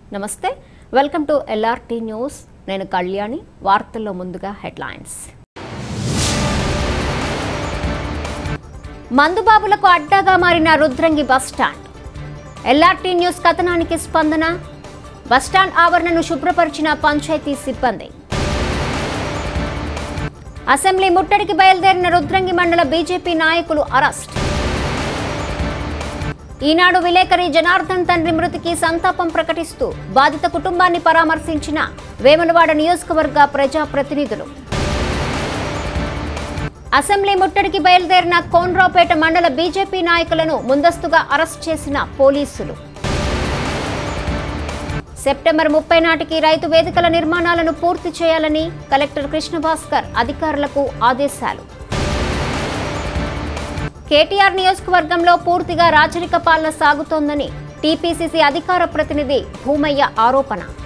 నమస్తే welcome to LRT news నేను కళ్యాణి వార్తల్లో ముందుగా హెడ్లైన్స్ మందుబాబులకు అడ్డాగా మారిన రుద్రంగి బస్టాండ్ ఎల్ఆర్టీ న్యూస్ కథనానికి స్పందన బస్టాండ్ ఆవరణను శుభ్రపరిచిన పంచాయతీ సిబ్బంది అసెంబ్లీ ముట్టడికి బయలుదేరిన రుద్రంగి మండల బీజేపీ నాయకులు అరెస్ట్ ఈనాడు విలేకరి జనార్దన్ తండ్రి మృతికి సంతాపం ప్రకటిస్తూ బాధిత కుటుంబాన్ని పరామర్శించిన వేములవాడ నియోజకవర్గ ప్రజాప్రతినిధులు అసెంబ్లీ ముట్టడికి బయలుదేరిన కోన్రాపేట మండల బీజేపీ నాయకులను ముందస్తుగా అరెస్ట్ చేసిన పోలీసులు సెప్టెంబర్ ముప్పై నాటికి రైతు వేదికల నిర్మాణాలను పూర్తి చేయాలని కలెక్టర్ కృష్ణభాస్కర్ అధికారులకు ఆదేశాలు కేటీఆర్ నియోజకవర్గంలో పూర్తిగా రాచరిక పాలన సాగుతోందని టీపీసీసీ అధికార ప్రతినిధి భూమయ్య ఆరోపణ